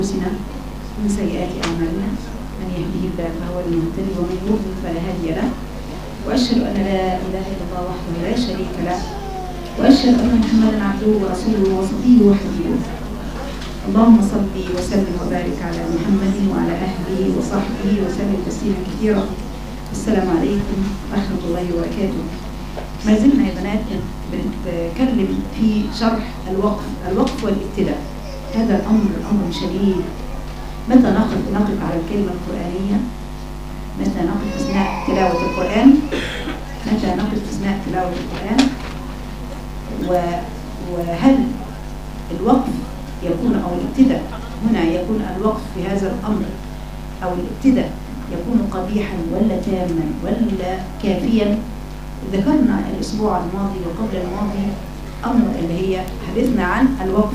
أنفسنا من سيئات أعمالنا من يهده الله فهو المهتدي ومن يضلل فلا هادي له وأشهد أن لا إله إلا الله وحده لا شريك له وأشهد أن محمدا عبده ورسوله وصفيه وحبيبه اللهم صل وسلم وبارك على محمد وعلى أهله وصحبه وسلم تسليما كثيرا السلام عليكم ورحمة الله وبركاته ما زلنا يا بنات بنتكلم في شرح الوقف الوقف والابتداء هذا الأمر أمر شديد متى نقف نقف على الكلمة القرآنية متى نقف أثناء تلاوة القرآن متى نقف أثناء تلاوة القرآن و- وهل الوقف يكون أو الابتداء هنا يكون الوقف في هذا الأمر أو الابتداء يكون قبيحا ولا تاما ولا كافيا ذكرنا الأسبوع الماضي وقبل الماضي أمر اللي هي حدثنا عن الوقف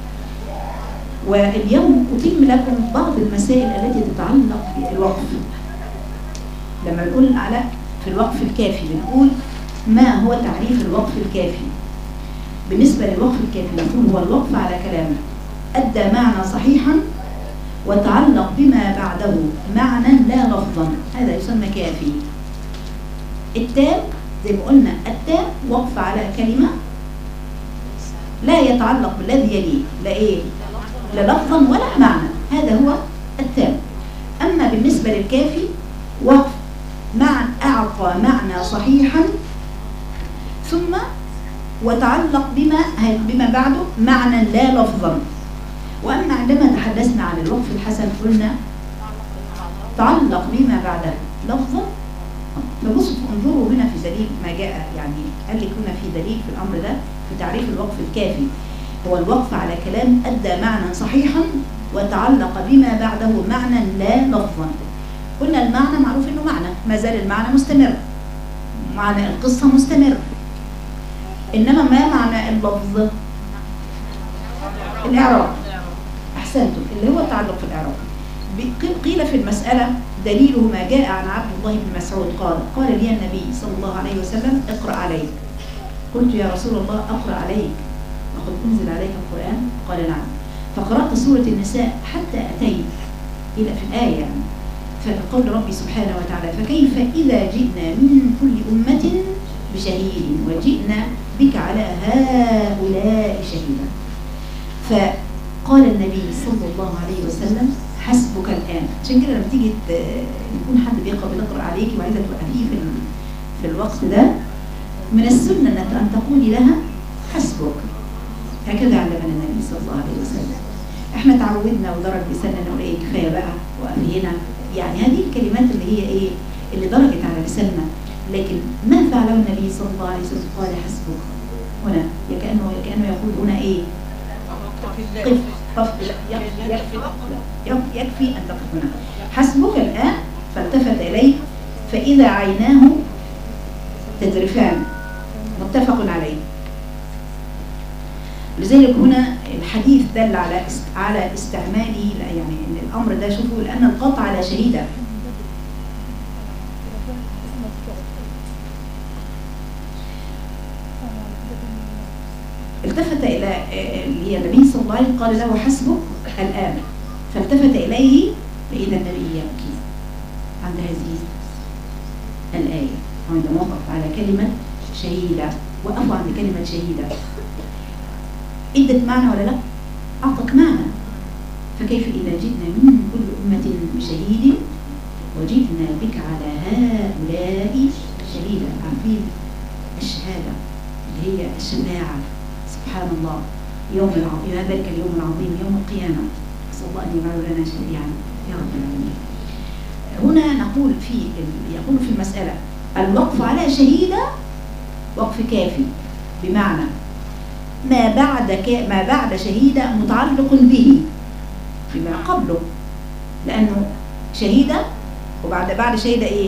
واليوم أتم لكم بعض المسائل التي تتعلق بالوقف لما نقول على في الوقف الكافي بنقول ما هو تعريف الوقف الكافي بالنسبة للوقف الكافي نقول هو الوقف على كلام أدى معنى صحيحا وتعلق بما بعده معنى لا لفظا هذا يسمى كافي التام زي ما قلنا التام وقف على كلمة لا يتعلق بالذي يليه لا ايه لا لفظا ولا معنى هذا هو التام أما بالنسبة للكافي وقف مع أعطى معنى صحيحا ثم وتعلق بما بما بعده معنى لا لفظا وأما عندما تحدثنا عن الوقف الحسن قلنا تعلق بما بعده لفظا فبصوا انظروا هنا في دليل ما جاء يعني قال لك هنا في دليل في الأمر ده في تعريف الوقف الكافي هو الوقف على كلام أدى معنى صحيحا وتعلق بما بعده معنى لا لفظا قلنا المعنى معروف انه معنى ما زال المعنى مستمر معنى القصة مستمر إنما ما معنى اللفظ الإعراب أحسنتم اللي هو التعلق في الإعراب بق- قيل في المسألة دليله ما جاء عن عبد الله بن مسعود قال قال لي النبي صلى الله عليه وسلم اقرأ عليك قلت يا رسول الله أقرأ عليك وقد أنزل عليك القرآن قال نعم فقرأت سورة النساء حتى أتيت إلى في الآية يعني فقول ربي سبحانه وتعالى فكيف إذا جئنا من كل أمة بشهيد وجئنا بك على هؤلاء شهيدا فقال النبي صلى الله عليه وسلم حسبك الآن عشان كده لما تيجي ت- يكون حد بيقرأ بيقرأ عليك وعايزة توقفيه في ال- في الوقت ده من السنة أنك أن تقولي لها حسبك هكذا علمنا النبي صلى الله عليه وسلم احنا تعودنا ودرج لساننا نقول ايه كفايه بقى وقفي هنا يعني هذه الكلمات اللي هي ايه اللي درجت على لساننا لكن ما فعله النبي صلى الله عليه وسلم قال حسبك هنا كانه كانه يقول هنا ايه قف قف لا يكفي يكفي لا، يكفي ان تقف هنا حسبك الان فالتفت اليه فاذا عيناه تذرفان متفق عليه لذلك هنا الحديث دل على است- على استعماله لا يعني ان الامر ده شوفوا لان القطع على شهيده التفت الى آه، اللي هي النبي صلى الله عليه وسلم قال له حسبك الان فالتفت اليه فاذا النبي يبكي عند هذه الايه عندما وقف على كلمه شهيده وقفوا عند كلمه شهيده ادت معنى ولا لا اعطت معنى فكيف اذا جئنا من كل امه بشهيد وجئنا بك على هؤلاء شهيدا عارفين الشهاده اللي هي الشفاعه سبحان الله يوم العظيم هذا ذلك اليوم العظيم يوم القيامه نسال الله ان يجعله لنا شفيعا يا رب العالمين هنا نقول في يقول في المساله الوقف على شهيده وقف كافي بمعنى ما بعد ك... ما بعد شهيدة متعلق به بما قبله لأنه شهيدة وبعد بعد شهيدة إيه؟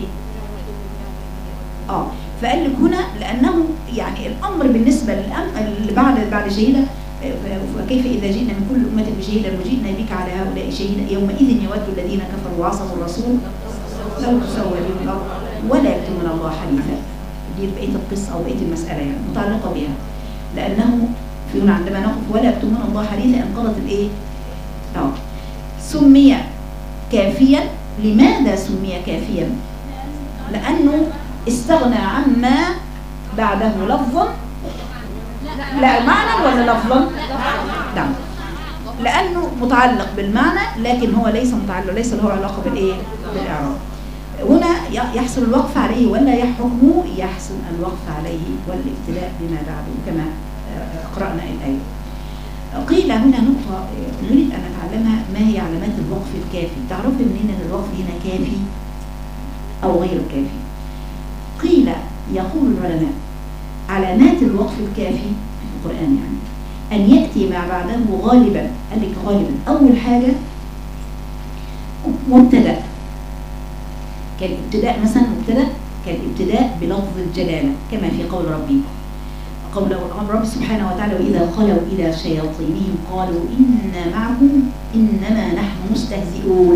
آه فقال لك هنا لأنه يعني الأمر بالنسبة للأم اللي بعد بعد شهيدة آه، فكيف إذا جئنا من كل أمة بشهيدة وجئنا بك على هؤلاء شهيدا يومئذ يود الذين كفروا وعصوا الرسول لو تسوى بهم الأرض ولا يكتمون الله حديثا دي بقية القصة أو بقية المسألة يعني متعلقة بها لأنه في هنا عندما نقف ولا يكتمون الله حديثا انقضت الايه؟ اه سمي كافيا لماذا سمي كافيا لأنه استغنى عما بعده لفظا لا معنى ولا لفظا نعم لأنه متعلق بالمعنى لكن هو ليس متعلق ليس له علاقة بالإيه بالإعراب هنا ي- يحصل الوقف عليه ولا يحكم يحصل الوقف عليه والابتلاء بما بعده كما آه، قرأنا الآية قيل هنا نقطة آه، نريد أن نتعلمها ما هي علامات الوقف الكافي تعرفي منين أن الوقف هنا كافي أو غير كافي قيل يقول العلماء علامات الوقف الكافي في القرآن يعني أن يأتي ما بعده غالبا قال لك غالبا أول حاجة مبتدأ كالابتداء مثلا مبتدأ كالابتداء بلفظ الجلالة كما في قول ربي قول قول رب سبحانه وتعالى وإذا خلوا إلى شياطينهم قالوا إنا معكم إنما نحن مستهزئون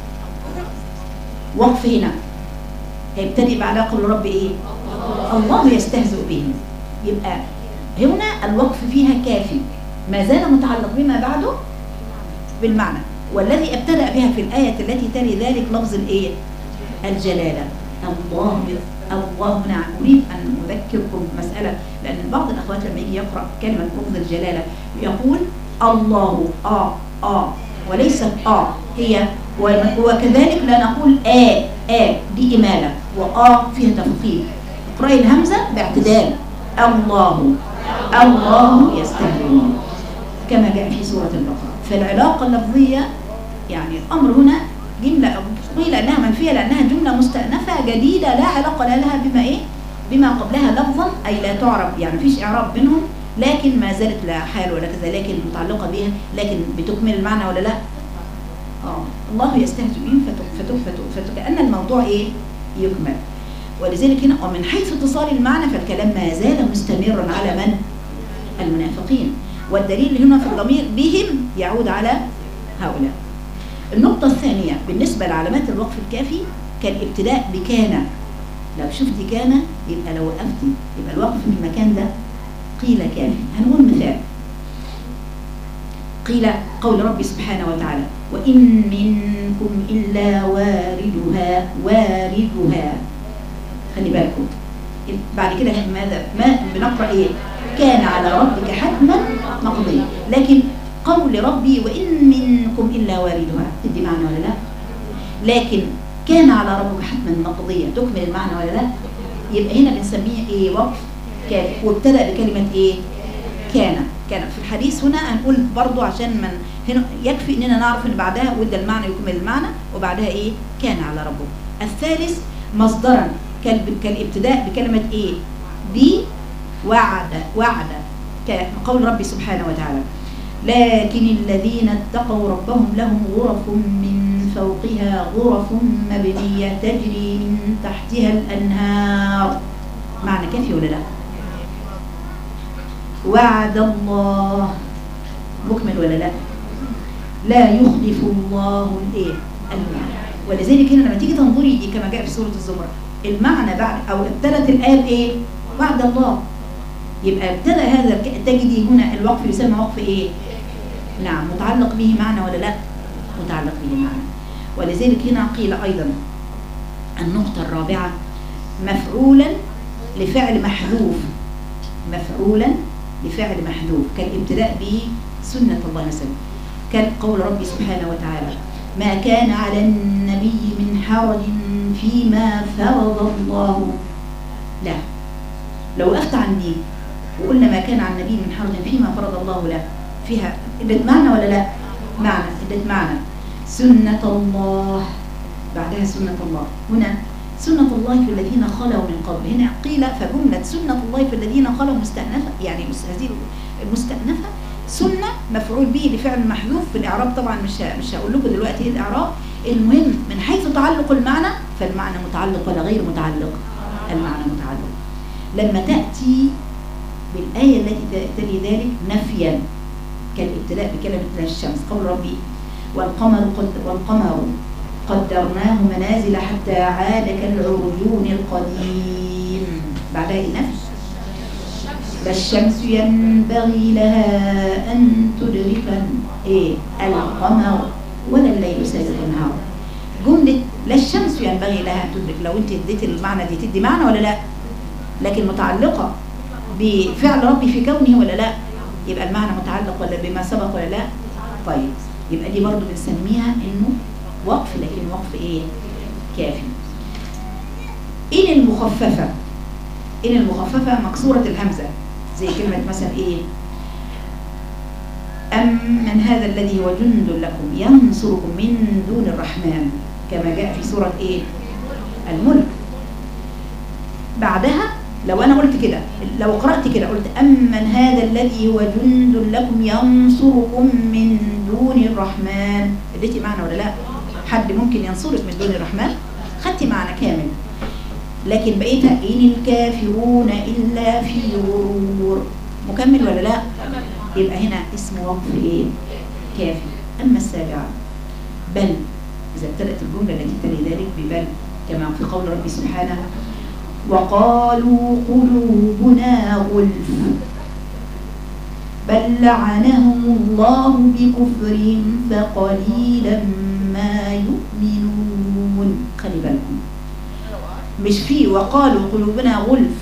وقف هنا هيبتدي بعد قول رب إيه الله يستهزئ بهم يبقى هنا الوقف فيها كافي ما زال متعلق بما بعده بالمعنى والذي ابتدأ بها في الآية التي تلي ذلك لفظ الإيه الجلالة الله الله هنا أريد أن أذكركم مسألة لأن بعض الأخوات لما يجي يقرأ كلمة لفظ الجلالة يقول الله آه آه وليست آه هي وكذلك لا نقول آ آ دي إمالة وآ فيها تفخيم اقرأي الهمزة باعتدال الله الله يستهزئ كما جاء في سورة البقرة فالعلاقة اللفظية يعني الأمر هنا جملة قيل أنها منفية لأنها جملة مستأنفة جديدة لا علاقة لها بما إيه بما قبلها لفظا أي لا تعرف يعني مفيش إعراب بينهم لكن ما زالت لا حال ولا كذا لكن متعلقة بها لكن بتكمل المعنى ولا لا آه الله يستهزئ بهم فتك فتك فتك فتك كأن الموضوع إيه يكمل ولذلك هنا ومن حيث اتصال المعنى فالكلام ما زال مستمرا على من المنافقين والدليل هنا في الضمير بهم يعود على هؤلاء النقطة الثانية بالنسبة لعلامات الوقف الكافي كالابتداء بكان لو شفتي كان يبقى لو وقفتي يبقى الوقف في المكان ده قيل كافي هنقول مثال قيل قول ربي سبحانه وتعالى وإن منكم إلا واردها واردها خلي بالكم بعد كده ماذا ما بنقرأ إيه كان على ربك حتما مقضيا لكن قول ربي وإن منكم إلا واردها تدي معنى ولا لا لكن كان على ربك حتما مقضيا تكمل المعنى ولا لا يبقى هنا بنسميه ايه وقف كافي وابتدأ بكلمة ايه كان كان في الحديث هنا هنقول برضو عشان من هنا يكفي اننا نعرف ان بعدها وده المعنى يكمل المعنى وبعدها ايه كان على ربك الثالث مصدرا كالابتداء بكلمة ايه بي وعد وعد كقول ربي سبحانه وتعالى لكن الذين اتقوا ربهم لهم غرف من فوقها غرف مبنية تجري من تحتها الأنهار معنى كافي ولا لا وعد الله مكمل ولا لا لا يخلف الله الايه المعنى ولذلك هنا لما تيجي تنظري كما جاء في سورة الزمر المعنى بعد او ابتدت الآية بايه وعد الله يبقى ابتدى هذا تجدي هنا الوقف يسمى وقف ايه نعم متعلق به معنى ولا لا متعلق به معنى ولذلك هنا قيل ايضا النقطة الرابعة مفعولا لفعل محذوف مفعولا لفعل محذوف كالابتداء به سنة الله مثلا كان قول ربي سبحانه وتعالى ما كان على النبي من حرج فيما فرض الله لا لو وقفت عندي وقلنا ما كان على النبي من حرج فيما فرض الله له فيها ادت معنى ولا لا معنى ادت معنى سنة الله بعدها سنة الله هنا سنة الله في الذين خلوا من قبل هنا قيل فجملة سنة الله في الذين خلوا مستأنفة يعني هذه المستأنفة سنة مفعول به لفعل محذوف في الإعراب طبعا مش مش هقول لكم دلوقتي ايه الإعراب المهم من حيث تعلق المعنى فالمعنى متعلق ولا غير متعلق المعنى متعلق لما تأتي بالآية التي تلي ذلك نفيا كالابتلاء بكلمة الشمس قول ربي والقمر قد والقمر قدرناه منازل حتى عاد كالعرجون القديم بعدها النفي فالشمس ينبغي لها أن تدرك إيه القمر ولا الليل ينبغي لها ان تدرك لو انت اديتي المعنى دي تدي معنى ولا لا لكن متعلقه بفعل ربي في كونه ولا لا يبقى المعنى متعلق ولا بما سبق ولا لا طيب يبقى دي برضو بنسميها انه وقف لكن وقف ايه كافي ان المخففه ان المخففه مكسوره الهمزه زي كلمه مثلا ايه أم من هذا الذي هو جند لكم ينصركم من دون الرحمن كما جاء في سورة إيه؟ الملك بعدها لو أنا قلت كده لو قرأت كده قلت أمن هذا الذي هو جند لكم ينصركم من دون الرحمن اديتي معنى ولا لا حد ممكن ينصرك من دون الرحمن خدتي معنى كامل لكن بقيتها إن الكافرون إلا في غرور مكمل ولا لا يبقى هنا اسم وقف ايه كافي اما السابعه بل اذا ابتدات الجمله التي تلي ذلك ببل كما في قول ربي سبحانه وقالوا قلوبنا غلف بل لعنهم الله بكفرهم فقليلا ما يؤمنون خلي بالكم مش في وقالوا قلوبنا غلف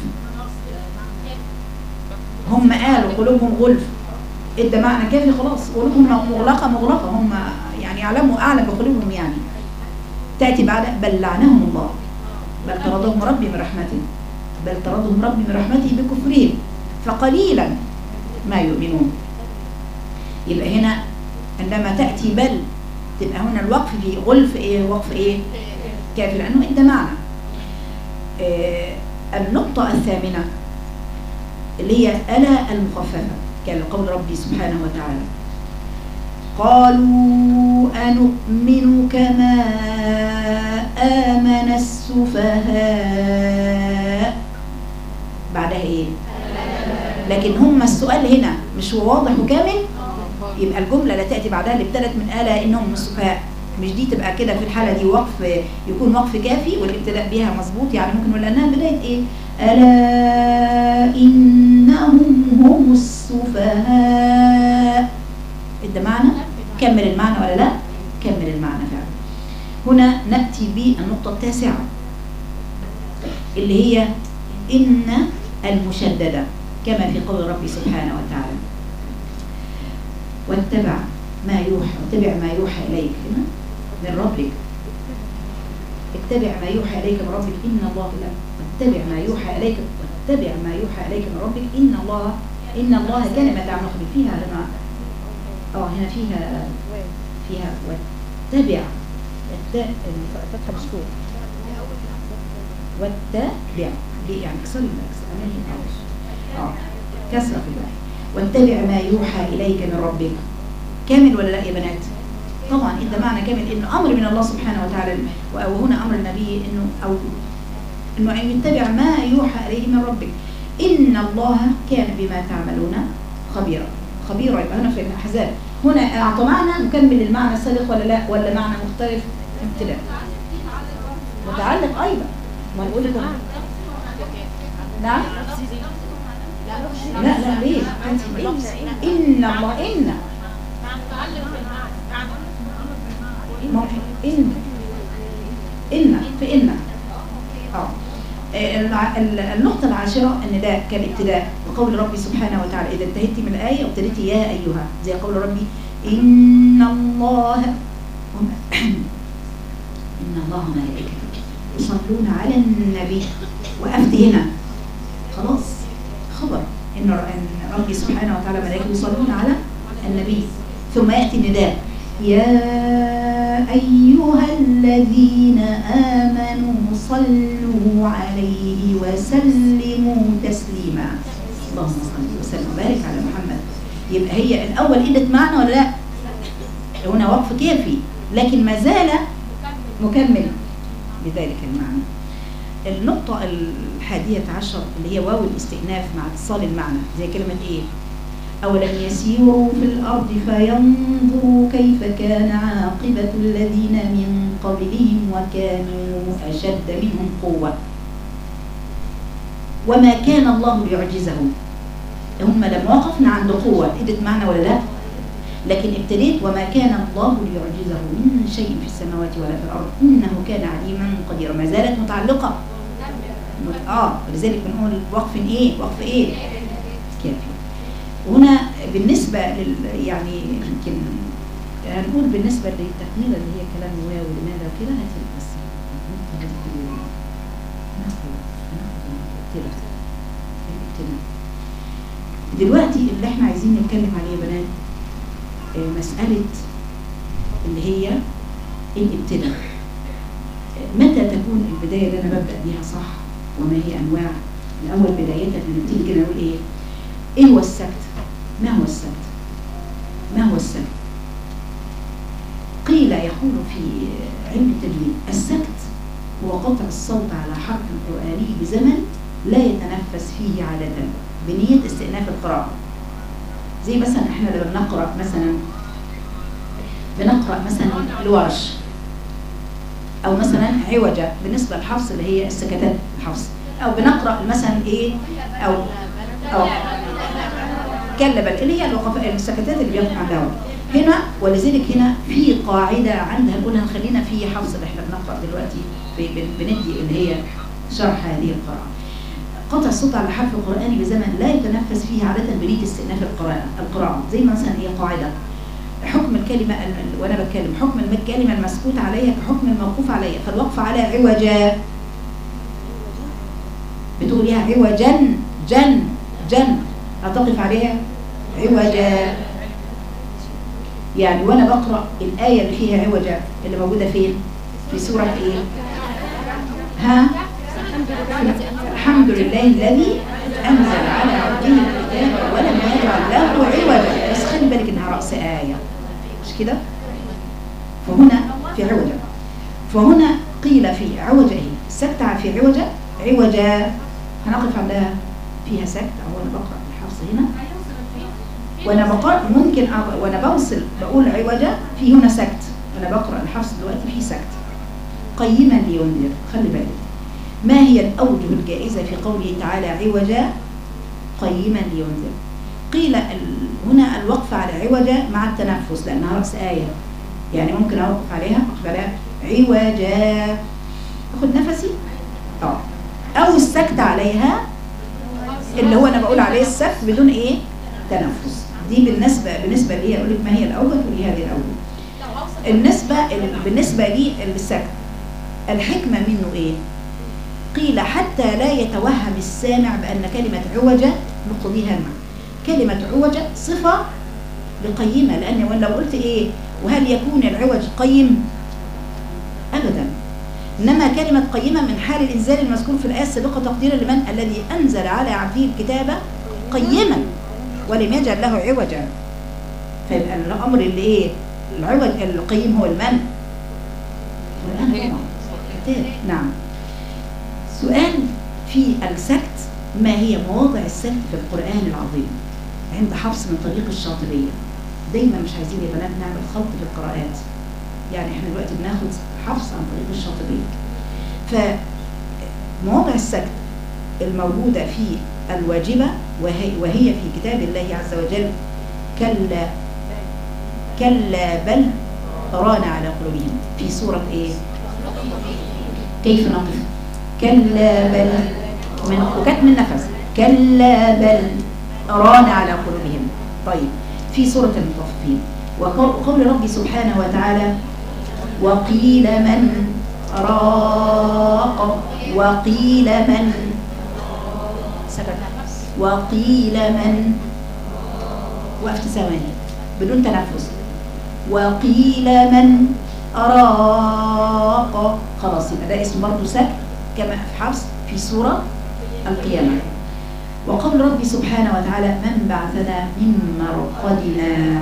هم قالوا قلوبهم غلف ادى معنى كافي خلاص قلوبهم مغلقه مغلقه هم يعني يعلموا اعلم بقلوبهم يعني تاتي بعد بل لعنهم الله بل طردهم ربي من رحمته بل طردهم ربي من رحمته بكفرهم فقليلا ما يؤمنون يبقى هنا عندما تاتي بل تبقى هنا الوقف في غلف ايه وقف ايه كافي لانه ادى معنى آه النقطه الثامنه اللي هي الا المخففه كان قول ربي سبحانه وتعالى قالوا أنؤمن كما آمن السفهاء بعدها إيه لكن هم السؤال هنا مش واضح وكامل يبقى الجملة لا تأتي بعدها اللي ابتدت من آلا إنهم السفهاء مش دي تبقى كده في الحالة دي وقف يكون وقف كافي والابتداء بيها مظبوط يعني ممكن نقول لأنها بداية إيه ألا إنهم هم السفهاء ادى معنى كمل المعنى ولا لا كمل المعنى فعلا هنا نأتي بالنقطة التاسعة اللي هي إن المشددة كما في قول ربي سبحانه وتعالى واتبع ما يوحى واتبع ما يوحى إليك هنا من ربك اتبع ما يوحى إليك من ربك إن الله لا واتبع ما يوحى إليك واتبع ما يوحى إليك من ربك إن الله إن الله كلمة نخبر فيها لما اه هنا فيها فيها واتبع الفتحة مسكوت واتبع دي يعني كسر اه كسرة في الباء واتبع ما يوحى إليك من ربك كامل ولا لا يا بنات طبعا إذا معنى كامل إنه أمر من الله سبحانه وتعالى وهنا أمر النبي إنه أو إنه أن يتبع ما يوحى إليه من ربك إن الله كان بما تعملون خبيرا خبيرا يبقى هنا في الأحزاب هنا أعطى معنى نكمل المعنى السابق ولا لا ولا معنى مختلف ابتداء متعلق أيضا ما نقول لكم نعم لا لا ليه إن الله إن إن إن في إن اه النقطة العاشرة النداء كالابتداء وقول ربي سبحانه وتعالى إذا انتهيت من الآية وابتديت يا أيها زي قول ربي إن الله إن الله ملائكته يصلون على النبي وقفت هنا خلاص خبر إن ربي سبحانه وتعالى ملائكته يصلون على النبي ثم يأتي النداء يا أيها الذين آمنوا صلوا عليه وسلموا تسليما اللهم صل وسلم وبارك على محمد يبقى هي الأول إدت معنى ولا لا هنا وقف كافي لكن ما زال مكمل بذلك المعنى النقطة الحادية عشر اللي هي واو الاستئناف مع اتصال المعنى زي كلمة ايه أولم يسيروا في الأرض فينظروا كيف كان عاقبة الذين من قبلهم وكانوا أشد منهم قوة وما كان الله ليعجزه هم لما وقفنا عند قوة ادت معنى ولا لا لكن ابتديت وما كان الله ليعجزه من شيء في السماوات ولا في الارض انه كان عليما قديرا ما زالت متعلقه اه ولذلك بنقول وقف ايه وقف ايه كافي هنا بالنسبه لل يعني يمكن هنقول بالنسبه للتكمله اللي هي كلام واو لماذا وكده هاتي بس دلوقتي اللي احنا عايزين نتكلم عليه يا بنات آه، مسألة اللي هي الابتداء آه، متى تكون البداية اللي أنا ببدأ بيها صح وما هي أنواع الأول بداية بنبتدي كده نقول إيه إيه هو السكت ما هو السكت ما هو السكت قيل يقول في علم التجويد السكت هو قطع الصوت على حرف قرآني بزمن لا يتنفس فيه عادة بنية استئناف القراءة زي مثلا احنا لما بنقرأ مثلا بنقرأ مثلا الورش أو مثلا عوجة بالنسبة للحفص اللي هي السكتات الحفص أو بنقرأ مثلا إيه أو أو كلب اللي هي الوقف السكتات اللي بيقف عندها هنا ولذلك هنا في قاعدة عندها نقولها خلينا في حفص اللي احنا بنقرأ دلوقتي ب- ب- بندي اللي هي شرح هذه القراءة قطع الصوت على حرف القرآن بزمن لا يتنفس فيه عادة بنية استئناف القراءة القراءة زي مثلا هي قاعدة حكم الكلمة ال- ال- وأنا بتكلم حكم الكلمة المسكوت عليها كحكم الموقوف عليها فالوقف على عوجا بتقوليها عوجا جن جن هتقف عليها عوجا يعني وانا بقرا الايه اللي فيها عوجا اللي موجوده فين في سوره ايه ها الحمد لله الذي انزل على عبده الكتاب ولم يجعل له عوجا بس خلي بالك انها راس ايه مش كده فهنا في عوجا فهنا قيل في عوجة ايه السكت في عوجة عوجا هنقف عندها فيها سكت او انا بقرا الحفص هنا وانا بقرا ممكن أق- وانا بوصل بقول عوجة في هنا سكت وانا بقرا الحفص دلوقتي في سكت قيما لينذر خلي بالك ما هي الاوجه الجائزه في قوله تعالى عوجا قيما لينذر قيل ال- هنا الوقف على عوجة مع التنفس لانها راس ايه يعني ممكن اوقف عليها اقف عليها عوجا اخد نفسي اه او السكت عليها اللي هو انا بقول عليه السكت بدون ايه تنفس دي بالنسبه بالنسبه لي اقول لك ما هي الاوجه تقولي هذه الاوجه النسبه ال- بالنسبه لي السكت الحكمه منه ايه قيل حتى لا يتوهم السامع بان كلمه عوجه نقضيها المعنى كلمه عوجه صفه لقيمه لان لو قلت ايه وهل يكون العوج قيم ابدا انما كلمه قيمه من حال الانزال المذكور في الايه السابقه تقديرا لمن الذي انزل على عبده الكتاب قيما ولم يجعل له عوجا فيبقى الامر اللي ايه العوج القيم هو المن والان طبعا كتاب نعم سؤال في السكت ما هي مواضع السكت في القران العظيم عند حفص من طريق الشاطبيه دايما مش عايزين يا بنات نعمل خلط في القراءات يعني احنا دلوقتي بناخد حفص عن طريق الشاطبيه فمواضع السكت الموجودة في الواجبة وهي, وهي في كتاب الله عز وجل كلا كلا بل ران على قلوبهم في سورة ايه كيف نقف كلا بل من وكتم النفس كلا بل ران على قلوبهم طيب في سورة المطففين وقول ربي سبحانه وتعالى وقيل من راق وقيل من سكت وقيل من وقفت ثواني بدون تنفس وقيل من راق خلاص يبقى ده اسم برضه سكت كما في حفص في سورة القيامة وقول ربي سبحانه وتعالى من بعثنا من مرقدنا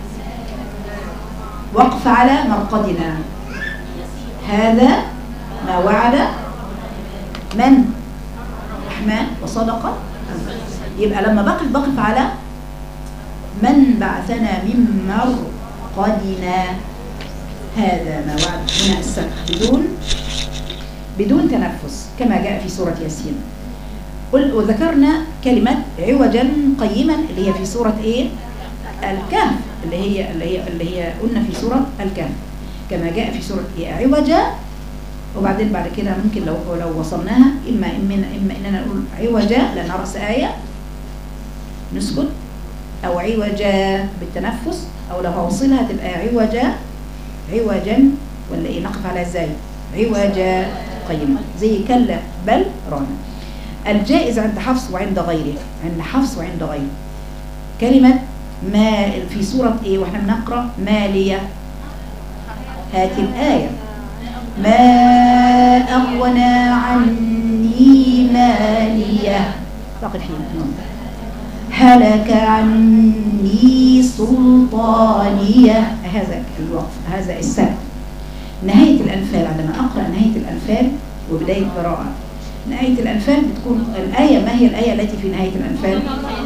وقف على مرقدنا هذا ما وعد من رحمن وصدق يبقى لما بقف بقف على من بعثنا من مرقدنا هذا ما وعد هنا السبح بدون بدون تنفس كما جاء في سورة ياسين قل وذكرنا كلمة عوجا قيما اللي هي في سورة ايه الكهف اللي هي اللي هي اللي هي قلنا في سورة الكهف كما جاء في سورة إيه عوجا وبعدين بعد كده ممكن لو لو وصلناها إما إما إما إننا نقول عوجا لأن رأس آية نسكت أو عوجا بالتنفس أو لو هوصلها تبقى عوجا عوجا ولا إيه نقف على إزاي عوجا قيمة زي كلا بل رانا الجائز عند حفص وعند غيره عند حفص وعند غيره كلمة ما في سورة ايه واحنا بنقرأ مالية هات الآية ما أغنى عني مالية باقي الحين نعم. هلك عني سلطانية هذا الوقف هذا السبب نهاية الأنفال عندما أقرأ نهاية الأنفال وبداية براءة نهاية الأنفال بتكون الآية ما هي الآية التي في نهاية الأنفال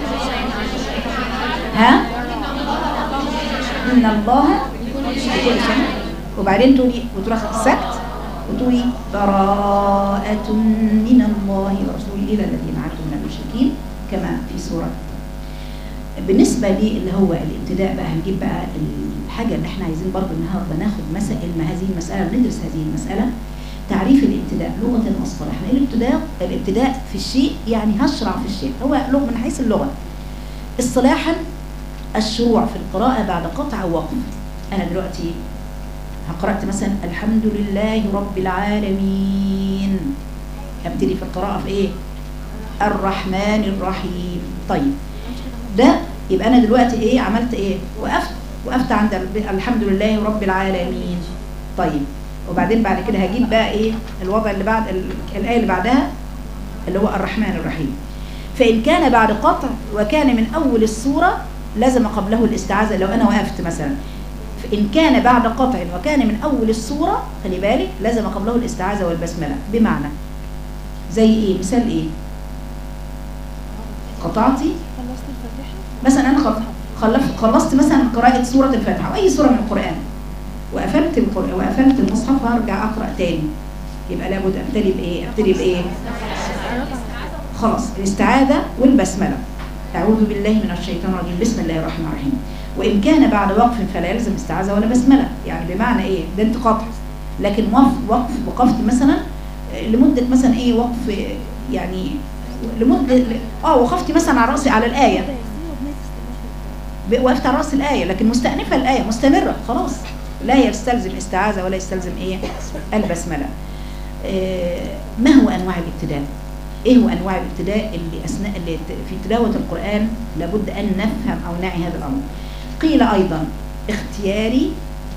ها إن الله بكل شيء وبعدين تقولي وتروح سكت وتقولي براءة من الله ورسوله إلى الذين عادوا من المشركين كما في سورة بالنسبة لي اللي هو الابتداء بقى هنجيب بقى الحاجة اللي احنا عايزين برضه النهارده ناخد مسائل ما هذه المسألة ندرس هذه المسألة تعريف الابتداء لغة واصطلاحا الابتداء الابتداء في الشيء يعني هشرع في الشيء هو لغة من حيث اللغة اصطلاحا الشروع في القراءة بعد قطع وقف أنا دلوقتي قرأت مثلا الحمد لله رب العالمين ابتدي في القراءة في ايه الرحمن الرحيم طيب ده يبقى انا دلوقتي ايه عملت ايه وقفت وقفت عند ال- الحمد لله رب العالمين طيب وبعدين بعد كده هجيب بقى ايه الوضع اللي بعد ال- الآية اللي بعدها اللي هو الرحمن الرحيم فإن كان بعد قطع وكان من أول السورة لازم قبله الاستعاذة لو أنا وقفت مثلا فإن كان بعد قطع وكان من أول السورة خلي بالك لازم قبله الاستعاذة والبسملة بمعنى زي إيه مثال إيه قطعتي خلصت الفاتحة مثلا أنا خل- خلصت خلصت مثلا قراءة سورة الفاتحة أو أي سورة من القرآن وقفلت القرآن وقفلت المصحف وهرجع أقرأ تاني يبقى لابد أبتدي بإيه؟ أبتدي بإيه؟ خلاص الاستعاذة والبسملة أعوذ بالله من الشيطان الرجيم بسم الله الرحمن الرحيم وإن كان بعد وقف فلا يلزم استعاذة ولا بسملة يعني بمعنى إيه؟ ده أنت قطع لكن وقف وقف وقفت مثلا لمدة مثلا إيه وقف يعني لمدة اه وقفت مثلا على رأسي على الآية ب- وقفت على رأس الآية لكن مستأنفة الآية مستمرة خلاص لا يستلزم استعاذة ولا يستلزم إيه البسملة آه، ما هو أنواع الابتداء إيه هو أنواع الابتداء اللي أثناء اللي ت- في تلاوة القرآن لابد أن نفهم أو نعي هذا الأمر قيل أيضا اختياري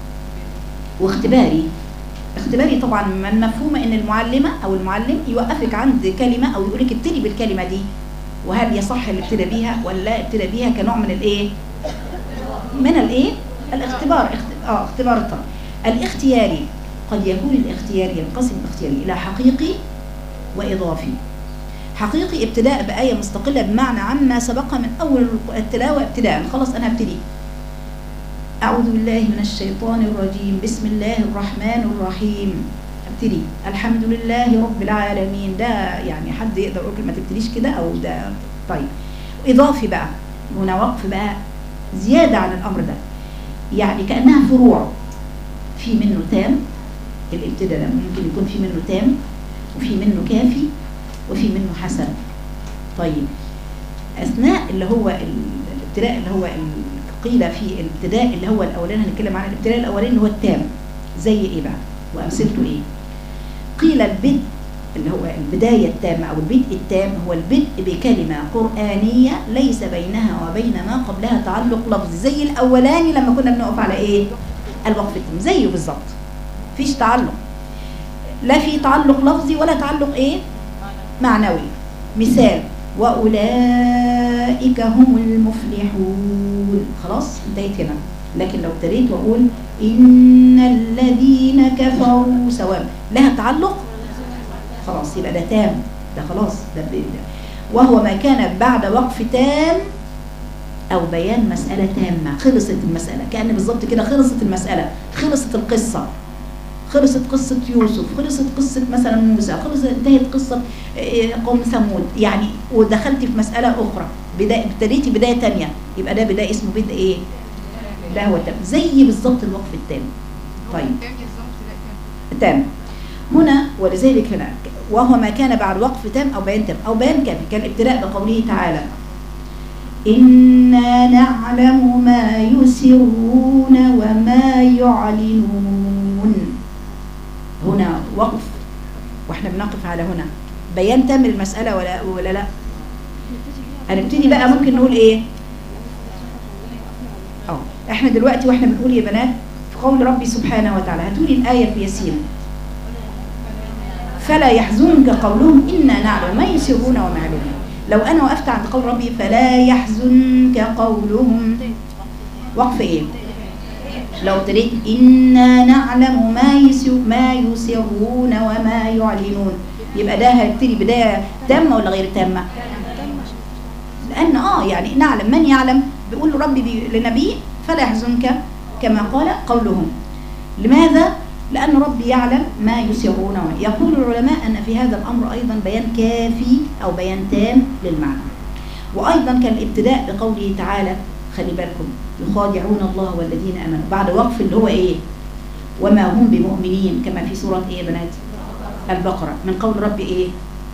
واختباري اختباري طبعا من مفهوم ان المعلمه او المعلم يوقفك عند كلمه او يقول لك ابتدي بالكلمه دي وهل يصح اللي ابتدى بيها ولا لا ابتدى بيها كنوع من الايه من الايه الاختبار اخت... اه اختبار الطلب الاختياري قد يكون الاختياري ينقسم الاختياري الى حقيقي واضافي حقيقي ابتداء بآية مستقلة بمعنى عما سبق من أول التلاوة ابتداء خلاص أنا هبتدي أعوذ بالله من الشيطان الرجيم بسم الله الرحمن الرحيم ابتدي الحمد لله رب العالمين ده يعني حد يقدر يقول ما تبتديش كده أو ده طيب إضافي بقى هنا وقف بقى زيادة عن الأمر ده يعني كأنها فروع في منه تام الابتداء ده ممكن يكون في منه تام وفي منه كافي وفي منه حسن طيب أثناء اللي هو الابتداء اللي هو ال- قيل في الابتداء اللي هو الأولاني هنتكلم عن الابتداء الأولاني اللي هو التام زي إيه بقى وأمثلته إيه قيل البدء اللي هو البداية التامة أو البدء التام هو البدء بكلمة قرآنية ليس بينها وبين ما قبلها تعلق لفظي زي الأولاني لما كنا بنقف على إيه الوقف التام زيه بالظبط فيش تعلق لا في تعلق لفظي ولا تعلق إيه معنوي مثال وأولئك هم المفلحون خلاص انتهيت هنا لكن لو ابتديت وأقول إن الذين كفروا سواء لها تعلق خلاص يبقى ده تام ده خلاص ده, ب- ده وهو ما كان بعد وقف تام أو بيان مسألة تامة خلصت المسألة كأن بالظبط كده خلصت المسألة خلصت القصة خلصت قصة يوسف خلصت قصة مثلا موسى خلصت انتهت قصة آه، قوم ثمود يعني ودخلت في مسألة أخرى بداية ابتديتي بداية تانية يبقى ده بداية اسمه بدء إيه؟ ده هو تام زي بالظبط الوقف التام طيب تام هنا ولذلك هنا وهو ما كان بعد وقف تام او بيان تام او بيان كافي كالابتلاء بقوله تعالى إنا نعلم ما يسرون وما يعلنون هنا وقف واحنا بنقف على هنا بيان تام المسألة ولا ولا لا هنبتدي بقى ممكن نقول ايه اه احنا دلوقتي واحنا بنقول يا بنات في قول ربي سبحانه وتعالى هاتولي الآية في ياسين فلا يحزنك قولهم إنا نعلم ما يسرون وما يعلنون لو أنا وقفت عند قول ربي فلا يحزنك قولهم وقف إيه لو ابتديت إنا نعلم ما يسر ما يسرون وما يعلنون يبقى ده هيبتدي بداية تامة ولا غير تامة لأن آه يعني نعلم من يعلم بيقول له ربي بي لنبيه فلا يحزنك كما قال قولهم لماذا؟ لأن ربي يعلم ما يسرون وما يقول العلماء أن في هذا الأمر أيضا بيان كافي أو بيان تام للمعنى وأيضا كان الابتداء بقوله تعالى خلي بالكم يخادعون الله والذين امنوا بعد وقف اللي هو ايه وما هم بمؤمنين كما في سوره ايه يا بنات البقره من قول ربي ايه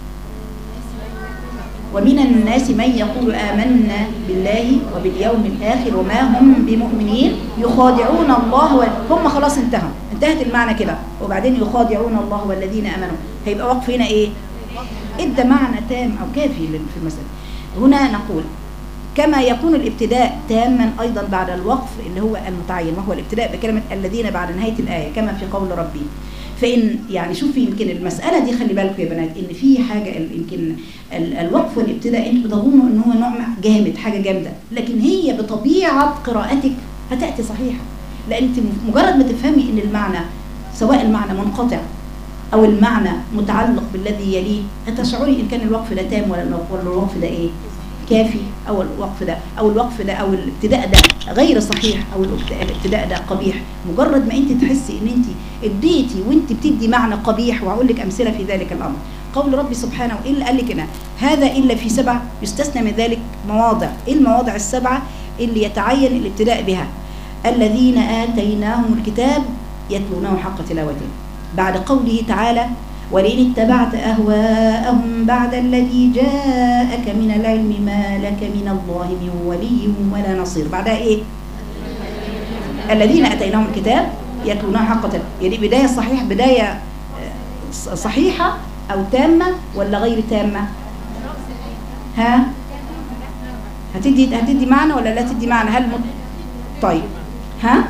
ومن الناس من يقول آمنا بالله وباليوم الآخر وما هم بمؤمنين يخادعون الله و... هم خلاص انتهوا انتهت المعنى كده وبعدين يخادعون الله والذين آمنوا هيبقى وقف هنا ايه ادى معنى تام او كافي في المسألة هنا نقول كما يكون الابتداء تاما ايضا بعد الوقف اللي هو المتعين وهو الابتداء بكلمه الذين بعد نهايه الايه كما في قول ربي فان يعني شوفي يمكن المساله دي خلي بالكم يا بنات ان في حاجه يمكن الوقف والابتداء انتوا بتظنوا ان هو نوع جامد حاجه جامده لكن هي بطبيعه قراءتك هتاتي صحيحه لان انت مجرد ما تفهمي ان المعنى سواء المعنى منقطع او المعنى متعلق بالذي يليه هتشعري ان كان الوقف ده تام ولا الوقف ده ايه كافي او الوقف ده او الوقف ده او الابتداء ده غير صحيح او الابتداء ده قبيح مجرد ما انت تحسي ان انت اديتي وانت بتدي معنى قبيح وهقول لك امثله في ذلك الامر قول ربي سبحانه ايه اللي قال لك هنا هذا الا في سبع يستثنى من ذلك مواضع ايه المواضع السبعه اللي يتعين الابتداء بها الذين اتيناهم الكتاب يتلونه حق تلاوته بعد قوله تعالى ولئن اتبعت أهواءهم بعد الذي جاءك من العلم ما لك من الله من ولي ولا نصير بعدها إيه الذين أتيناهم الكتاب يتلونه حق يعني بداية صحيح بداية صحيحة أو تامة ولا غير تامة ها هتدي هتدي معنى ولا لا تدي معنى هل مت... طيب ها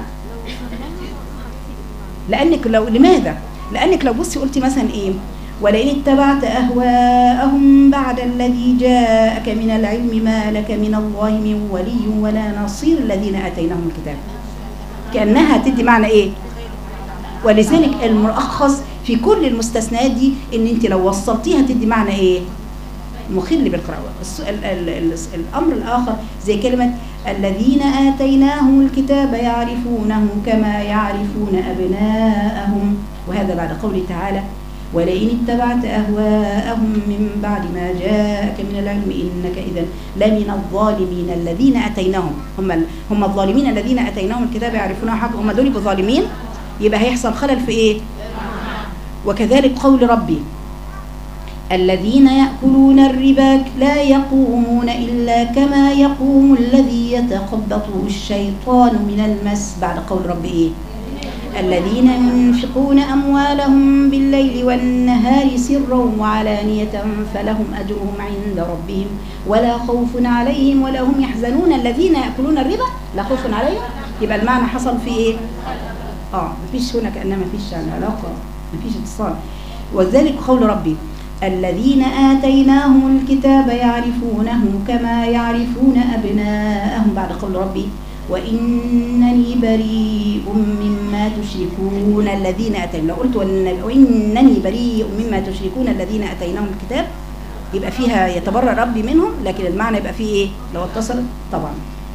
لأنك لو لماذا لانك لو بصي قلتي مثلا ايه ولئن اتبعت اهواءهم بعد الذي جاءك من العلم ما لك من الله من ولي ولا نصير الذين اتيناهم الكتاب كانها تدي معنى ايه ولذلك الملخص في كل المستثنيات دي ان انت لو وصلتيها تدي معنى ايه مخل بالقراءة الأمر الآخر زي كلمة الذين آتيناهم الكتاب يعرفونه كما يعرفون أبناءهم وهذا بعد قوله تعالى ولئن اتبعت أهواءهم من بعد ما جاءك من العلم إنك إذا لمن الظالمين الذين أتيناهم هم هم الظالمين الذين أتيناهم الكتاب يعرفونه حق هم دول ظالمين يبقى هيحصل خلل في إيه وكذلك قول ربي الذين يأكلون الربا لا يقومون إلا كما يقوم الذي يتخبطه الشيطان من المس بعد قول رب إيه الذين ينفقون أموالهم بالليل والنهار سرا وعلانية فلهم أجرهم عند ربهم ولا خوف عليهم ولا هم يحزنون الذين يأكلون الربا لا خوف عليهم يبقى المعنى حصل في إيه آه مفيش هنا كأنما مفيش علاقة مفيش اتصال وذلك قول ربي الذين آتيناهم الكتاب يعرفونه كما يعرفون أبناءهم بعد قول ربي وإنني بريء مما تشركون الذين أتينا لو قلت وإنني بريء مما تشركون الذين أتيناهم الكتاب يبقى فيها يتبرأ ربي منهم لكن المعنى يبقى فيه إيه لو اتصل طبعا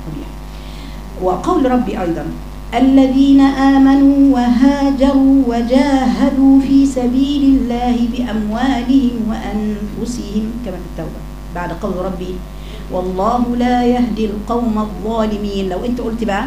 وقول ربي أيضا الذين آمنوا وهاجروا وجاهدوا في سبيل الله بأموالهم وأنفسهم كما في التوبة بعد قول ربي والله لا يهدي القوم الظالمين لو انت قلت بقى